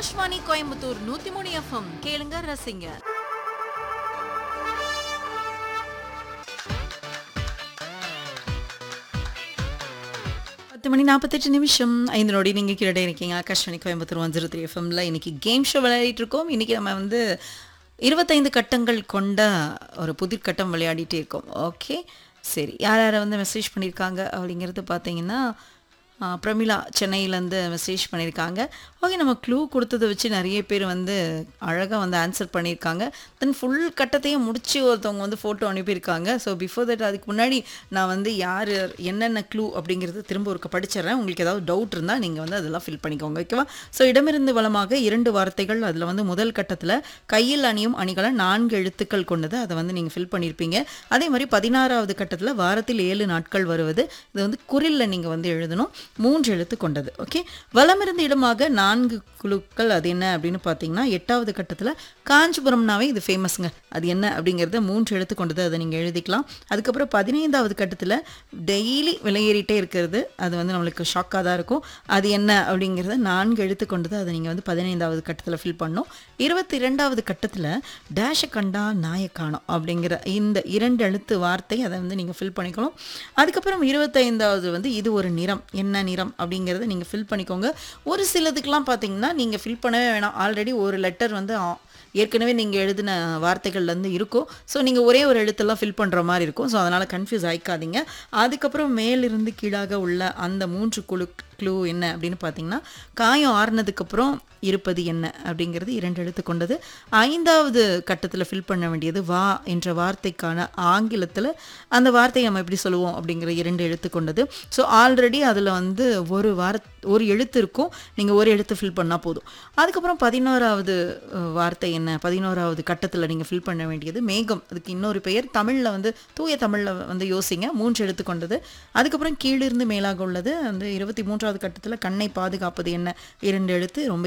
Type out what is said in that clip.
ஆகாஷ்வாணி கோயம்புத்தூர் நூத்தி மூணு எஃப்எம் கேளுங்க ரசிங்க பத்து மணி நாற்பத்தெட்டு நிமிஷம் ஐந்து நொடி நீங்கள் கீழே இருக்கீங்க Akashvani Coimbatore one zero three எஃப்எம்ல இன்னைக்கு கேம் ஷோ விளையாடிட்டு இருக்கோம் இன்னைக்கு நம்ம வந்து இருபத்தைந்து கட்டங்கள் கொண்ட ஒரு புதிர் கட்டம் விளையாடிட்டே இருக்கோம் ஓகே சரி யார் யாரை வந்து மெசேஜ் பண்ணியிருக்காங்க அப்படிங்கிறது பார்த்தீங்கன்னா ஆ, பிரமிளா சென்னையிலேருந்து மெசேஜ் பண்ணியிருக்காங்க ஓகே நம்ம க்ளூ கொடுத்ததை வச்சு நிறைய பேர் வந்து அழகாக வந்து ஆன்சர் பண்ணியிருக்காங்க தென் ஃபுல் கட்டத்தையும் முடிச்சு ஒருத்தவங்க வந்து ஃபோட்டோ அனுப்பியிருக்காங்க ஸோ பிஃபோர் தட் அதுக்கு முன்னாடி நான் வந்து யார் என்னென்ன க்ளூ அப்படிங்கிறது திரும்ப ஒருக்க படிச்சிடுறேன் உங்களுக்கு ஏதாவது டவுட் இருந்தால் நீங்கள் வந்து அதெல்லாம் ஃபில் பண்ணிக்கோங்க ஓகேவா ஸோ இடமிருந்து வளமாக இரண்டு வார்த்தைகள் அதில் வந்து முதல் கட்டத்தில் கையில் அணியும் அணிகளை நான்கு எழுத்துக்கள் கொண்டது அதை வந்து நீங்கள் ஃபில் பண்ணியிருப்பீங்க அதே மாதிரி பதினாறாவது கட்டத்தில் வாரத்தில் ஏழு நாட்கள் வருவது இது வந்து குரில்ல நீங்கள் வந்து எழுதணும் மூன்று எழுத்து கொண்டது ஓகே வலமிருந்த இடமாக நான்கு குழுக்கள் அது என்ன அப்படின்னு பார்த்தீங்கன்னா எட்டாவது கட்டத்தில் காஞ்சிபுரம்னாவே இது ஃபேமஸ்ங்க அது என்ன அப்படிங்கிறத மூன்று எழுத்து கொண்டது அதை நீங்கள் எழுதிக்கலாம் அதுக்கப்புறம் பதினைந்தாவது கட்டத்தில் டெய்லி விலையேறிட்டே இருக்கிறது அது வந்து நம்மளுக்கு ஷாக்காக தான் இருக்கும் அது என்ன அப்படிங்கிறத நான்கு எழுத்து கொண்டது அதை நீங்கள் வந்து பதினைந்தாவது கட்டத்தில் ஃபில் பண்ணணும் இருபத்தி இரண்டாவது கட்டத்தில் டேஷ கண்டா நாய காணோம் அப்படிங்கிற இந்த இரண்டு எழுத்து வார்த்தை அதை வந்து நீங்கள் ஃபில் பண்ணிக்கணும் அதுக்கப்புறம் இருபத்தைந்தாவது வந்து இது ஒரு நிறம் என்ன நிறம் அப்படிங்கிறத நீங்கள் ஃபில் பண்ணிக்கோங்க ஒரு சிலதுக்கெலாம் பார்த்தீங்கன்னா நீங்கள் ஃபில் பண்ணவே வேணாம் ஆல்ரெடி ஒரு லெட்டர் வந்து ஆ- ஏற்கனவே நீங்கள் எழுதின வார்த்தைகள்லேருந்து இருக்கும் ஸோ நீங்கள் ஒரே ஒரு எழுத்தெல்லாம் ஃபில் பண்ணுற மாதிரி இருக்கும் ஸோ அதனால் கன்ஃபியூஸ் ஆயிக்காதீங்க அதுக்கப்புறம் மேலிருந்து கீழாக உள்ள அந்த மூன்று குழு க்ளூ என்ன அப்படின்னு பார்த்தீங்கன்னா காயம் ஆறுனதுக்கப்புறம் இருப்பது என்ன அப்படிங்கிறது இரண்டு எழுத்து கொண்டது ஐந்தாவது கட்டத்தில் ஃபில் பண்ண வேண்டியது வா என்ற வார்த்தைக்கான ஆங்கிலத்தில் அந்த வார்த்தையை நம்ம எப்படி சொல்லுவோம் அப்படிங்கிற இரண்டு எழுத்து கொண்டது ஸோ ஆல்ரெடி அதில் வந்து ஒரு வார ஒரு எழுத்து இருக்கும் நீங்கள் ஒரு எழுத்து ஃபில் பண்ணால் போதும் அதுக்கப்புறம் பதினோராவது அஹ், வார்த்தை என்ன பதினோராவது கட்டத்தில் நீங்கள் ஃபில் பண்ண வேண்டியது மேகம் அதுக்கு இன்னொரு பெயர் தமிழில் வந்து தூய தமிழில் வந்து யோசிங்க மூன்று எழுத்து கொண்டது அதுக்கப்புறம் கீழிருந்து மேலாக உள்ளது அந்த இருபத்தி மூன்றாவது கட்டத்தில் கண்ணை பாதுகாப்பது என்ன இரண்டு எழுத்து ரொம்ப